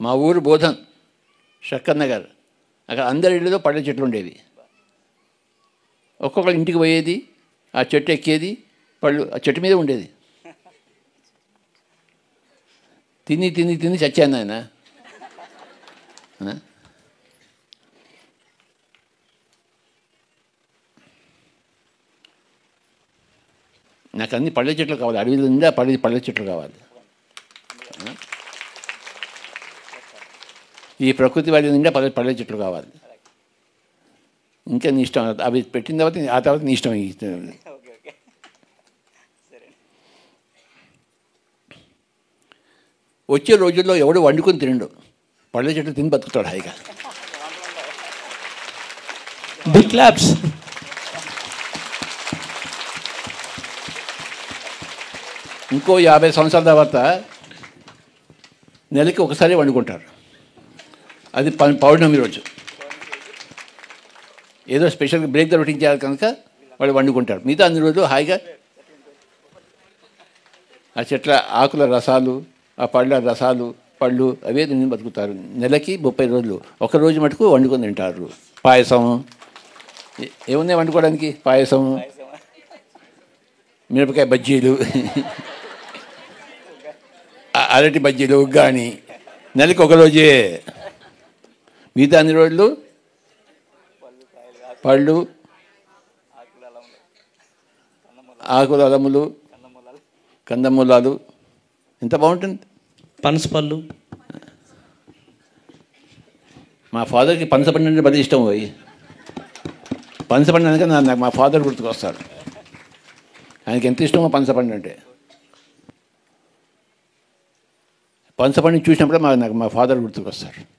మా ఊరు బోధన్ శక్కర్ నగర్ అక్కడ అందరి ఇళ్ళలో పళ్ళ చెట్లు ఉండేవి ఒక్కొక్కరు ఇంటికి పోయేది ఆ చెట్టు ఎక్కేది పళ్ళు ఆ చెట్టు మీద ఉండేది తిని తిని తిని చచ్చాను ఆయన ఆ? నాకు అన్ని పళ్ళ చెట్లు కావాలి అడవిలో ఉందా పళ్ళ పళ్ళ చెట్లు కావాలి ఆ? ఈ ప్రకృతి వాడి నిండా పళ్ళ పళ్ళ చెట్లు కావాలి ఇంకా నీ ఇష్టం అవి పెట్టిన తర్వాత ఆ తర్వాత నీ ఇష్టం ఓకే ఓకే సరే వచ్చే రోజుల్లో ఎవడు వండుకొని తినడు పళ్ళ చెట్లు తిని బతుకుతాడు హాయిగా బిగ్ క్లాప్స్ ఇంకో యాభై సంవత్సరాల తర్వాత నెలకి ఒకసారి వండుకుంటారు అది ప- పౌర్ణమి రోజు ఏదో స్పెషల్ బ్రేక్ రొటీన్ చేయాలి కనుక వాళ్ళు వండుకుంటారు మిగతా అన్ని రోజులు హాయిగా ఆ చెట్ల ఆకుల రసాలు ఆ పళ్ళ రసాలు పళ్ళు అవే తిని బతుకుతారు నెలకి ముప్పై రోజులు ఒక రోజు మటుకు వండుకొని తింటారు పాయసం ఏ- ఏమున్నాయి వండుకోవడానికి పాయసం మిరపకాయ బజ్జీలు ఆ అరటి బజ్జీలు ఉగ్గాని నెలకి ఒక రోజే మిగతా అన్ని రోజులు పళ్ళు ఆకుల అలములు కందమూలాలు ఎంత బాగుంటుంది పనస పళ్ళు మా ఫాదర్కి పనసపండు అంటే బలి ఇష్టం పోయి పనసపండు అనగా నా- నాకు మా ఫాదర్ గుర్తుకొస్తాడు ఆయనకి ఎంత ఇష్టమో పనసపండు అంటే పనసపండు చూసినప్పుడే మా నాకు మా ఫాదర్ గుర్తుకొస్తారు